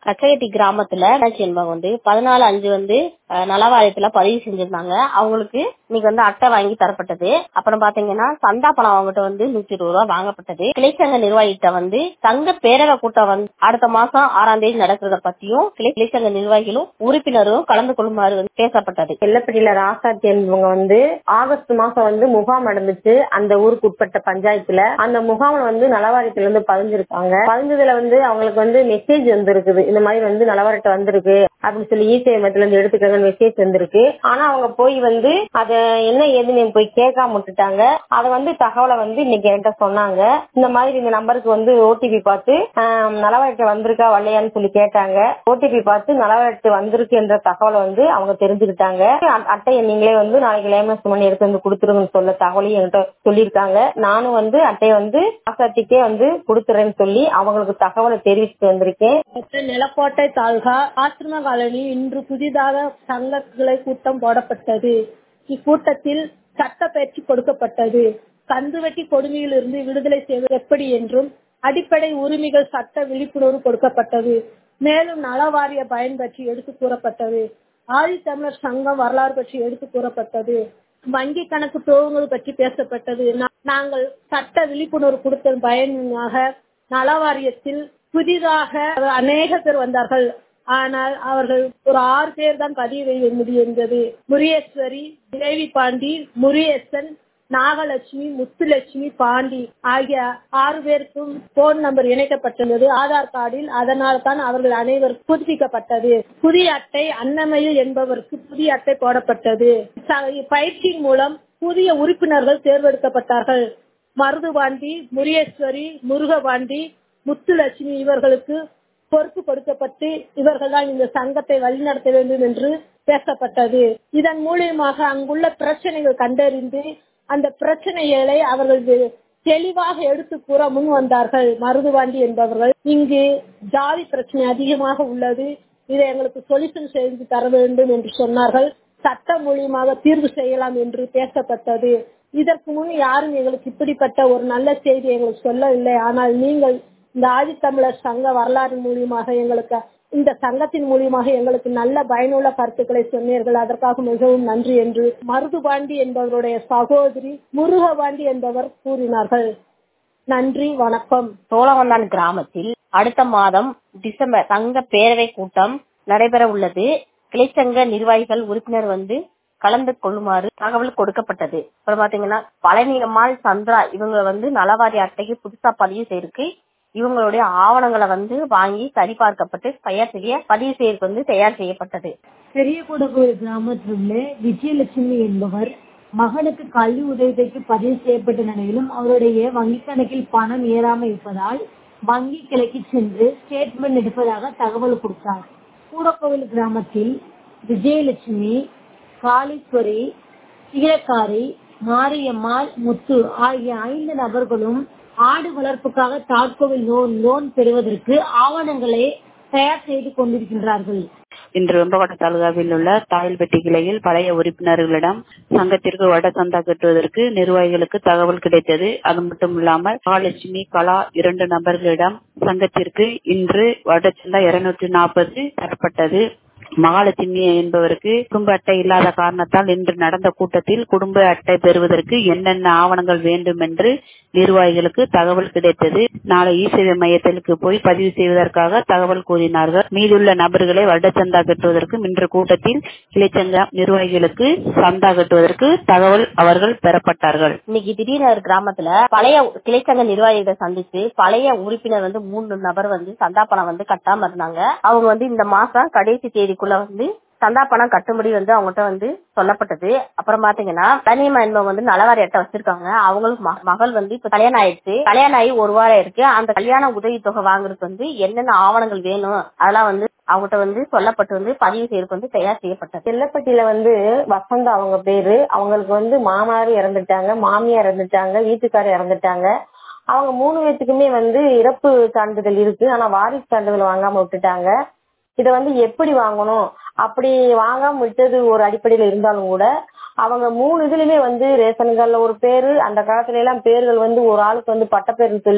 கச்சகட்டி கிராமத்துல மீனாட்சி என்பவங்க வந்து பதினாலு அஞ்சு வந்து அஹ், நலவாரியத்துல பதிவு செஞ்சிருந்தாங்க அவங்களுக்கு இன்னைக்கு வந்து அட்டை வாங்கி தரப்பட்டது அப்புறம் பாத்தீங்கன்னா சந்தா பணம் அவங்ககிட்ட வந்து நூத்தி இருபது ரூபா வாங்கப்பட்டது கிளைச்சங்க நிர்வாகிகிட்ட வந்து சங்க பேரவை கூட்டம் வந்து அடுத்த மாசம் ஆறாம் தேதி நடக்கிறத பத்தியும் கிளை கிளைச்சங்க நிர்வாகிகளும் உறுப்பினரும் கலந்து கொள்ளுமாறு வந்து பேசப்பட்டது எல்லப்பட்டியில ராசாத்தி என்பவங்க வந்து ஆகஸ்ட் மாசம் வந்து முகாம் நடந்துச்சு அந்த ஊருக்கு உட்பட்ட பஞ்சாயத்துல அந்த முகாம்ல வந்து நலவாரியத்துல இருந்து பதிஞ்சிருக்காங்க பதிஞ்சதுல வந்து அவங்களுக்கு வந்து மெசேஜ் வந்திருக்குது இந்த மாதிரி வந்து நலவாரியத்தை வந்திருக்கு அப்படின்னு சொல்லி இசேமத்துல இருந்து எடுத்துக்கங்க மெசேஜ் வந்திருக்கு ஆனா அவங்க போய் வந்து அத என்ன ஏதுன்னு போய் கேட்காம விட்டுட்டாங்க அத வந்து தகவலை வந்து இன்னைக்கு என்கிட்ட சொன்னாங்க இந்த மாதிரி இந்த நம்பருக்கு வந்து ஓடிபி பார்த்து ஆஹ், நலவாரியத்தை வந்திருக்கா வரலையான்னு சொல்லி கேட்டாங்க ஓடிபி பார்த்து நலவாரியத்து வந்திருக்கு என்ற தகவலை வந்து அவங்க தெரிஞ்சுக்கிட்டாங்க அந்த அட்டையை நீங்களே வந்து நாளைக்கு லேமஸ் பண்ணி எடுத்து வந்து கொடுத்துருங்கன்னு சொல்ல தகவலையும் என்கிட்ட சொல்லியிருக்காங்க நானும் வந்து அட்டையை வந்து ஆசாத்திக்கே வந்து கொடுத்துறேன்னு சொல்லி அவங்களுக்கு தகவலை தெரிவிச்சுட்டு வந்திருக்கேன் நிலக்கோட்டை தாலுகா ஆசிரம காலனி இன்று புதிதாக சங்க கிளை கூட்டம் போடப்பட்டது இக்கூட்டத்தில் சட்ட பயிற்சி கொடுக்கப்பட்டது கந்துவட்டி கொடுமையிலிருந்து விடுதலை செய்வது எப்படி என்றும் அடிப்படை உரிமைகள் சட்ட விழிப்புணர்வு கொடுக்கப்பட்டது மேலும் நலவாரிய பயன் பற்றி எடுத்து கூறப்பட்டது ஆதித்தமிழர் சங்கம் வரலாறு பற்றி எடுத்து கூறப்பட்டது வங்கி கணக்கு துவங்குவது பற்றி பேசப்பட்டது நா- நாங்கள் சட்ட விழிப்புணர்வு கொடுத்த பயனாக நலவாரியத்தில் புதிதாக அநேக பேர் வந்தார்கள் ஆனால் அவர்கள் ஒரு ஆறு பேர் தான் பதிவு செய்ய முடிந்தது முரியேஸ்வரி தேவி பாண்டி முரியேசன் நாகலட்சுமி முத்துலட்சுமி பாண்டி ஆகிய ஆறு பேருக்கும் போன் நம்பர் இணைக்கப்பட்டுள்ளது ஆதார் கார்டில் அதனால் தான் அவர்கள் அனைவரும் புதுப்பிக்கப்பட்டது புதிய அட்டை அன்னமயில் என்பவருக்கு புதிய அட்டை போடப்பட்டது ச- பயிற்சியின் மூலம் புதிய உறுப்பினர்கள் தேர்ந்தெடுக்கப்பட்டார்கள் மருதுபாண்டி முரியேஸ்வரி முருகபாண்டி முத்துலட்சுமி இவர்களுக்கு பொறுப்பு கொடுக்கப்பட்டு இவர்கள் தான் இந்த சங்கத்தை வழிநடத்த வேண்டும் என்று பேசப்பட்டது இதன் மூலியமாக அங்குள்ள பிரச்சனைகள் கண்டறிந்து அந்த பிரச்சனைகளை அவர்கள் வெ- தெளிவாக எடுத்து கூற முன் வந்தார்கள் மருதுவாண்டி என்பவர்கள் இங்கு ஜாதி பிரச்சனை அதிகமாக உள்ளது இதை எங்களுக்கு சொல்யூஷன் செய்து தர வேண்டும் என்று சொன்னார்கள் சட்டம் மூலியமாக தீர்வு செய்யலாம் என்று பேசப்பட்டது இதற்கு முன் யாரும் எங்களுக்கு இப்படிப்பட்ட ஒரு நல்ல செய்தி எங்களுக்கு சொல்லவில்லை ஆனால் நீங்கள் இந்த ஆதித்தமிழர் சங்க வரலாறு மூலியமாக எங்களுக்கு இந்த சங்கத்தின் மூலியமாக எங்களுக்கு நல்ல பயனுள்ள கருத்துக்களை சொன்னீர்கள் அதற்காக மிகவும் நன்றி என்று மருதுபாண்டி என்பவருடைய சகோதரி முருகபாண்டி என்பவர் கூறினார்கள் நன்றி வணக்கம் சோழவந்தான் கிராமத்தில் அடுத்த மாதம் டிசம்பர் சங்க பேரவை கூட்டம் நடைபெற உள்ளது கிளைச்சங்க நிர்வாகிகள் உறுப்பினர் வந்து கலந்து கொள்ளுமாறு தகவல் கொடுக்கப்பட்டது அப்புறம் பாத்தீங்கன்னா பழனியம்மாள் சந்திரா இவங்க வந்து நலவாரி அட்டைக்கு புதுசா பதிவு செய்யிருக்கு இவங்களுடைய ஆவணங்களை வந்து வாங்கி சரிபார்க்கப்பட்டு தயார் செய்ய பதிவு செய்யறதுக்கு வந்து தயார் செய்யப்பட்டது பெரிய கொடுக்கோயில் கிராமத்தில் உள்ள விஜயலட்சுமி என்பவர் மகனுக்கு கல்வி உதவித்தொகைக்கு பதிவு செய்யப்பட்ட நிலையிலும் அவருடைய வங்கி கணக்கில் பணம் ஏறாமல் இருப்பதால் வங்கி கிளைக்கு சென்று ஸ்டேட்மெண்ட் எடுப்பதாக தகவல் கொடுத்தார் கூடக்கோவில் கிராமத்தில் விஜயலட்சுமி காளீஸ்வரி சீரக்காரி மாரியம்மாள் முத்து ஆகிய ஐந்து நபர்களும் ஆடு வளர்ப்புக்காக தாட்கோவில் லோன் லோன் பெறுவதற்கு ஆவணங்களை தயார் செய்து கொண்டிருக்கின்றார்கள் இன்று வெம்பகோட்டை தாலுகாவில் உள்ள தாயல்பட்டி கிளையில் பழைய உறுப்பினர்களிடம் சங்கத்திற்கு வட சந்தா கட்டுவதற்கு நிர்வாகிகளுக்கு தகவல் கிடைத்தது அது மட்டும் இல்லாமல் மகாலட்சுமி கலா இரண்டு நபர்களிடம் சங்கத்திற்கு இன்று வட சந்தா இருநூற்றி நாற்பது தரப்பட்டது மகாலட்சுமி என்பவருக்கு குடும்ப அட்டை இல்லாத காரணத்தால் இன்று நடந்த கூட்டத்தில் குடும்ப அட்டை பெறுவதற்கு என்னென்ன ஆவணங்கள் வேண்டும் என்று நிர்வாகிகளுக்கு தகவல் கிடைத்தது நாளை இ சேவை மையத்திற்கு போய் பதிவு செய்வதற்காக தகவல் கூறினார்கள் மீதுள்ள நபர்களை வருட சந்தா கட்டுவதற்கு இன்று கூட்டத்தில் கிளைச்சங்க நிர்வாகிகளுக்கு சந்தா கட்டுவதற்கு தகவல் அவர்கள் பெறப்பட்டார்கள் இன்னைக்கு திடீர்னு கிராமத்துல பழைய கிளைச்சங்க நிர்வாகிகளை சந்திச்சு பழைய உறுப்பினர் வந்து மூணு நபர் வந்து சந்தா பணம் வந்து கட்டாம இருந்தாங்க அவங்க வந்து இந்த மாசம் கடைசி தேதிக்குள்ள வந்து சந்தா பணம் கட்டும்படி வந்து அவங்ககிட்ட வந்து சொல்லப்பட்டது அப்புறம் பாத்தீங்கன்னா தனியம்மா என்பவங்க வந்து நலவாரி அட்டை வச்சிருக்காங்க அவங்களுக்கு ம- மகள் வந்து இப்ப கல்யாணம் ஆயிடுச்சு கல்யாணம் ஆகி ஒரு வாரம் இருக்கு அந்த கல்யாண உதவி தொகை வாங்குறதுக்கு வந்து என்னென்ன ஆவணங்கள் வேணும் அதெல்லாம் வந்து அவங்ககிட்ட வந்து சொல்லப்பட்டு வந்து பதிவு செய்யறதுக்கு வந்து தயார் செய்யப்பட்டது செல்லப்பட்டியில வந்து வசந்தா அவங்க பேரு அவங்களுக்கு வந்து மாமனார் இறந்துட்டாங்க மாமியார் இறந்துட்டாங்க வீட்டுக்காரர் இறந்துட்டாங்க அவங்க மூணு பேத்துக்குமே வந்து இறப்பு சான்றிதழ் இருக்கு ஆனா வாரிசு சான்றிதழ் வாங்காம விட்டுட்டாங்க இதை வந்து எப்படி வாங்கணும் அப்படி வாங்காம விட்டது ஒரு அடிப்படையில இருந்தாலும் கூட அவங்க மூணு இதுலயுமே வந்து ரேஷன் கார்டுல ஒரு பேரு அந்த காலத்துல எல்லாம் பேர்கள் வந்து ஒரு ஆளுக்கு வந்து பட்டப்பேர்னு சொல்லி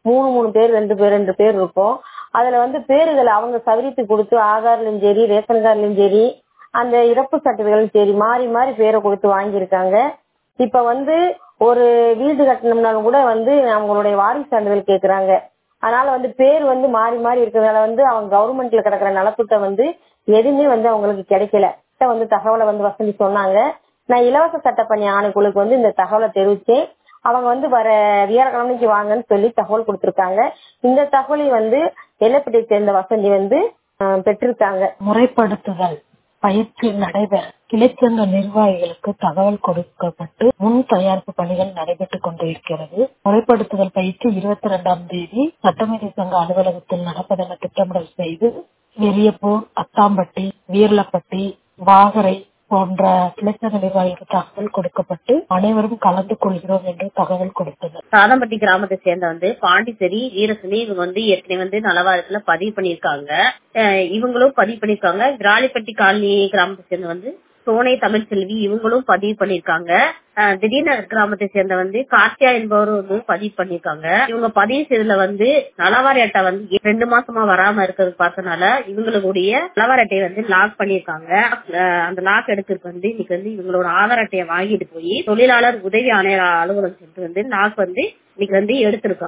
மூணு மூணு பேர் ரெண்டு பேர் ரெண்டு பேர் இருக்கும் அதுல வந்து பேருகளை அவங்க சவரித்து கொடுத்து ஆதார்லயும் சரி ரேஷன் கார்டுலயும் சரி அந்த இறப்பு சர்டிபிகேட்லயும் சரி மாறி மாறி பேரை கொடுத்து வாங்கியிருக்காங்க இப்ப வந்து ஒரு வீடு கட்டணும்னாலும் கூட வந்து அவங்களுடைய வாரிசு சான்றிதழ் கேக்குறாங்க அதனால வந்து பேர் வந்து மாறி மாறி இருக்கிறதுனால வந்து அவங்க கவர்மெண்ட்ல கிடக்குற நலத்திட்ட வந்து எதுவுமே வந்து அவங்களுக்கு கிடைக்கல கிட்ட வந்து தகவலை வந்து வசந்தி சொன்னாங்க நான் இலவச சட்டப்பணி ஆணைக்குழுக்கு வந்து இந்த தகவலை தெரிவிச்சேன் அவங்க வந்து வர வியாழக்கிழமைக்கு வாங்கன்னு சொல்லி தகவல் கொடுத்திருக்காங்க இந்த தகவலை வந்து எல்லப்பட்டியை சேர்ந்த வசந்தி வந்து அஹ், பெற்றிருக்காங்க முறைப்படுத்துதல் பயிற்சி நடைபெற கிளைச்சங்க நிர்வாகிகளுக்கு தகவல் கொடுக்கப்பட்டு முன் தயாரிப்பு பணிகள் நடைபெற்றுக் கொண்டிருக்கிறது முறைப்படுத்துதல் பயிற்சி இருபத்தி ரெண்டாம் தேதி சட்டமேதை சங்க அலுவலகத்தில் நடப்பதென திட்டமிடல் செய்து வெறியப்பூர் அத்தாம்பட்டி வீரலப்பட்டி வாகரை போன்ற கிளைச்சங்க நிர்வாகிகளுக்கு தகவல் கொடுக்கப்பட்டு அனைவரும் கலந்து கொள்கிறோம் என்று தகவல் கொடுத்தனர் சாதம்பட்டி கிராமத்தை சேர்ந்த வந்து பாண்டிச்சேரி வீரசுனி இவங்க வந்து ஏற்கனவே வந்து நலவாரத்துல பதிவு பண்ணிருக்காங்க அஹ் இவங்களும் பதிவு பண்ணிருக்காங்க விராலிப்பட்டி காலனி கிராமத்தை சேர்ந்த வந்து சோனை தமிழ்செல்வி இவங்களும் பதிவு பண்ணிருக்காங்க அஹ் திடீர்நகர் கிராமத்தை சேர்ந்த வந்து கார்த்தியா என்பவரும் வந்து பதிவு பண்ணிருக்காங்க இவங்க பதிவு செய்ததுல வந்து நலவாரி அட்டை வந்து ரெண்டு மாசமா வராம இருக்கிறது பார்த்தனால இவங்களுடைய நலவாரி அட்டையை வந்து லாக் பண்ணிருக்காங்க அஹ் அந்த லாக் எடுக்கிறதுக்கு வந்து இன்னைக்கு வந்து இவங்களோட ஆதார் அட்டையை வாங்கிட்டு போய் தொழிலாளர் உதவி ஆணையர் அலுவலகம் சென்று வந்து லாக் வந்து இன்னைக்கு வந்து எடுத்திருக்காங்க